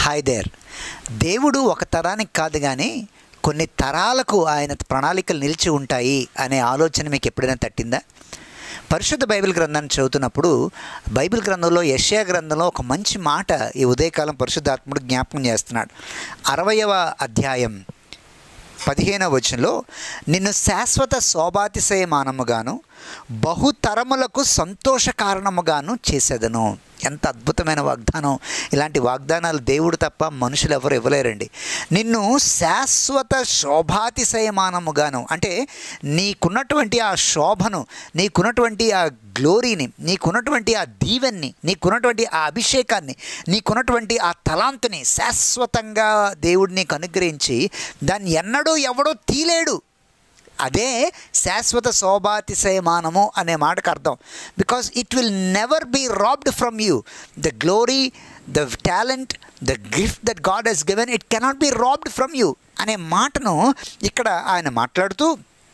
hi there దేవుడు ఒక తరానికి కాదు కానీ కొన్ని తరాలకు ఆయన ప్రణాళికలు నిలిచి ఉంటాయి అనే ఆలోచన మీకు ఎప్పుడైనా తట్టిందా పరిశుద్ధ బైబిల్ గ్రంథాన్ని చదువుతున్నప్పుడు బైబిల్ గ్రంథంలో యష్యా గ్రంథంలో ఒక మంచి మాట ఈ ఉదయకాలం పరిశుద్ధాత్ముడు జ్ఞాపకం చేస్తున్నాడు అరవయవ అధ్యాయం పదిహేనవ వచనంలో నిన్ను శాశ్వత శోభాతిశయమానముగాను బహుతరములకు సంతోష కారణముగాను చేసేదను ఎంత అద్భుతమైన వాగ్దానం ఇలాంటి వాగ్దానాలు దేవుడు తప్ప మనుషులు ఎవరు ఇవ్వలేరండి నిన్ను శాశ్వత శోభాతిశయమానముగాను అంటే నీకున్నటువంటి ఆ శోభను నీకున్నటువంటి ఆ గ్లోరీని నీకున్నటువంటి ఆ దీవెన్ని నీకున్నటువంటి ఆ అభిషేకాన్ని నీకున్నటువంటి ఆ తలాంతుని శాశ్వతంగా దేవుడు నీకు అనుగ్రహించి దాన్ని ఎన్నడూ ఎవడో తీలేడు అదే శాశ్వత శోభాతిశయమానము అనే మాటకు అర్థం because it will never be robbed from you the glory the talent the gift that God has given it cannot be robbed from you అనే మాటను ఇక్కడ ఆయన మాట్లాడుతూ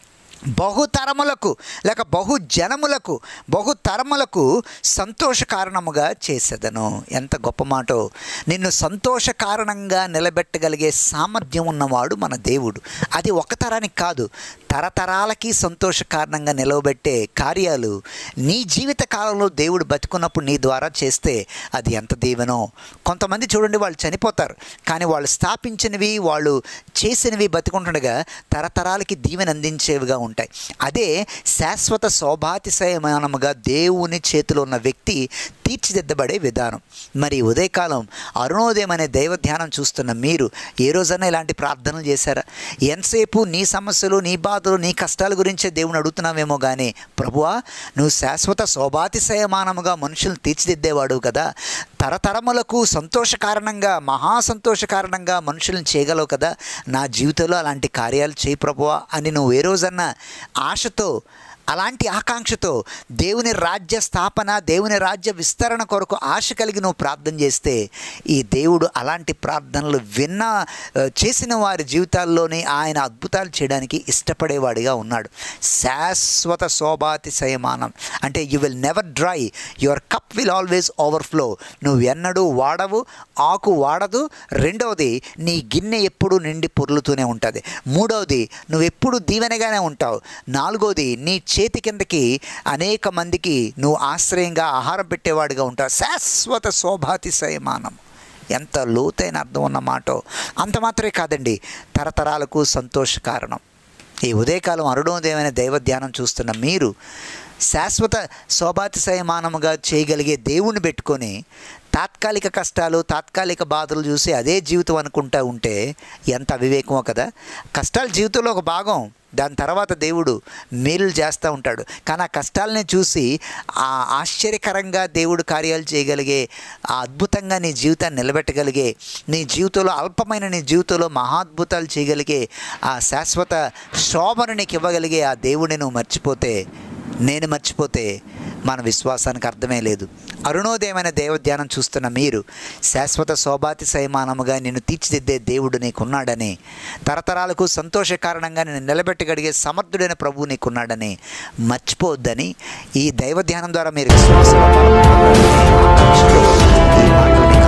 బహుతరములకు లేక బహు జనములకు బహుతరములకు సంతోష కారణముగా చేసేదను ఎంత గొప్ప మాటో నిన్ను సంతోష కారణంగా నిలబెట్టగలిగే సామర్థ్యం ఉన్నవాడు మన దేవుడు అది ఒక తరానికి కాదు తరతరాలకి సంతోష కారణంగా నిలవబెట్టే కార్యాలు నీ జీవిత కాలంలో దేవుడు బతుకున్నప్పుడు నీ ద్వారా చేస్తే అది ఎంత దీవెనో కొంతమంది చూడండి వాళ్ళు చనిపోతారు కానీ వాళ్ళు స్థాపించినవి వాళ్ళు చేసినవి బతుకుంటుండగా తరతరాలకి దీవెన అందించేవిగా ఉంటాయి అదే శాశ్వత శోభాతిశయమానముగా దేవుని చేతిలో ఉన్న వ్యక్తి తీర్చిదిద్దబడే విధానం మరి ఉదయకాలం అరుణోదయం అనే దైవ ధ్యానం చూస్తున్న మీరు ఏ రోజైనా ఇలాంటి ప్రార్థనలు చేశారా ఎంతసేపు నీ సమస్యలు నీ బాధలు నీ కష్టాల గురించే దేవుని అడుగుతున్నావేమో కానీ ప్రభువా నువ్వు శాశ్వత శోభాతిశయమానముగా మనుషులను తీర్చిదిద్దేవాడు కదా తరతరములకు సంతోష కారణంగా మహా సంతోష కారణంగా మనుషులను చేయగలవు కదా నా జీవితంలో అలాంటి కార్యాలు చేయి ప్రభువా అని నువ్వు ఏ రోజన్నా ఆశతో అలాంటి ఆకాంక్షతో దేవుని రాజ్య స్థాపన దేవుని రాజ్య విస్తరణ కొరకు ఆశ కలిగి నువ్వు ప్రార్థన చేస్తే ఈ దేవుడు అలాంటి ప్రార్థనలు విన్న ఆ, చేసిన వారి జీవితాల్లోనే ఆయన అద్భుతాలు చేయడానికి ఇష్టపడేవాడిగా ఉన్నాడు శాశ్వత శోభాతిశయమానం అంటే you will never dry your cup will always overflow నువ్వు ఎన్నడూ వాడవు ఆకు వాడదు రెండవది నీ గిన్నె ఎప్పుడు నిండి పొర్లుతూనే ఉంటుంది మూడవది నువ్వు ఎప్పుడు దీవెనగానే ఉంటావు నాలుగోది నీ చేతి కిందకి అనేక మందికి నువ్వు ఆశ్రయంగా ఆహారం పెట్టేవాడిగా ఉంటావు శాశ్వత శోభాతిశయమానం ఎంత లోతైన అర్థం ఉన్న మాటో అంత మాత్రమే కాదండి తరతరాలకు సంతోష కారణం ఈ ఉదయకాలం అరుణోదయమైన దైవ ధ్యానం చూస్తున్న మీరు శాశ్వత శోభాతిశయమానముగా చేయగలిగే దేవుణ్ణి పెట్టుకొని తాత్కాలిక కష్టాలు తాత్కాలిక బాధలు చూసి అదే జీవితం అనుకుంటా ఉంటే ఎంత అవివేకమో కదా కష్టాలు జీవితంలో ఒక భాగం దాని తర్వాత దేవుడు మేలులు చేస్తూ ఉంటాడు కానీ ఆ కష్టాలని చూసి ఆ ఆశ్చర్యకరంగా దేవుడు కార్యాలు చేయగలిగే ఆ అద్భుతంగా నీ జీవితాన్ని నిలబెట్టగలిగే నీ జీవితంలో అల్పమైన నీ జీవితంలో మహాద్భుతాలు చేయగలిగే ఆ శాశ్వత శోభను నీకు ఇవ్వగలిగే ఆ దేవుడిని నువ్వు మర్చిపోతే నేను మర్చిపోతే మన విశ్వాసానికి అర్థమే లేదు అరుణోదయమైన దేవధ్యానం చూస్తున్న మీరు శాశ్వత శోభాతిశయమానముగా నిన్ను తీర్చిదిద్దే దేవుడు నీకున్నాడని తరతరాలకు సంతోష కారణంగా నేను నిలబెట్టగలిగే సమర్థుడైన ప్రభువు నీకున్నాడని మర్చిపోవద్దని ఈ దైవ ధ్యానం ద్వారా మీరు విశ్వాసంలో బలపడాలనే ఆకాంక్షతో ఈ మాటలు నీకు